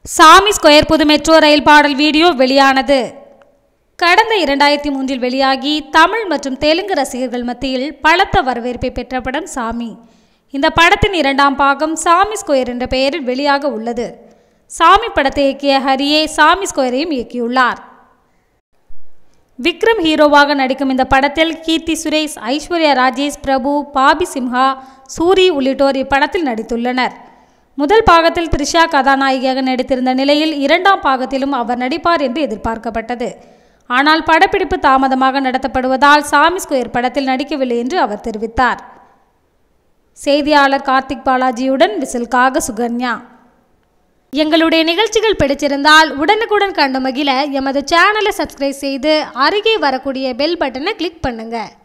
சாமி ஸ்கொயர் புது metro rail பாடல் வீடியோ வெளியானது கடந்த இரண்டாயிரத்தி மூன்றில் வெளியாகி தமிழ் மற்றும் தெலுங்கு ரசிகர்கள் மத்தியில் பலத்த வரவேற்பை பெற்ற படம் சாமி இந்த படத்தின் இரண்டாம் பாகம் சாமி ஸ்கொயர் என்ற பெயரில் வெளியாக உள்ளது சாமி படத்தை இயக்கிய ஹரியே சாமி ஸ்கொயரையும் இயக்கியுள்ளார் விக்ரம் ஹீரோவாக நடிக்கும் இந்த படத்தில் கீர்த்தி சுரேஷ் ஐஸ்வர்யா ராஜேஷ் பிரபு பாபி சிம்ஹா சூரி உள்ளிட்டோர் இப்படத்தில் நடித்துள்ளனர் முதல் பாகத்தில் த்ரிஷா கதாநாயகியாக நடித்திருந்த நிலையில் இரண்டாம் பாகத்திலும் அவர் நடிப்பார் என்று எதிர்பார்க்கப்பட்டது ஆனால் படப்பிடிப்பு தாமதமாக நடத்தப்படுவதால் சாமி ஸ்கொயர் படத்தில் நடிக்கவில்லை என்று அவர் தெரிவித்தார் செய்தியாளர் கார்த்திக் பாலாஜியுடன் விசில்காக சுகன்யா எங்களுடைய நிகழ்ச்சிகள் பிடிச்சிருந்தால் உடனுக்குடன் கண்டு மகிழ எமது சேனலை சப்ஸ்கிரைப் செய்து அருகே வரக்கூடிய பெல் பட்டனை கிளிக் பண்ணுங்கள்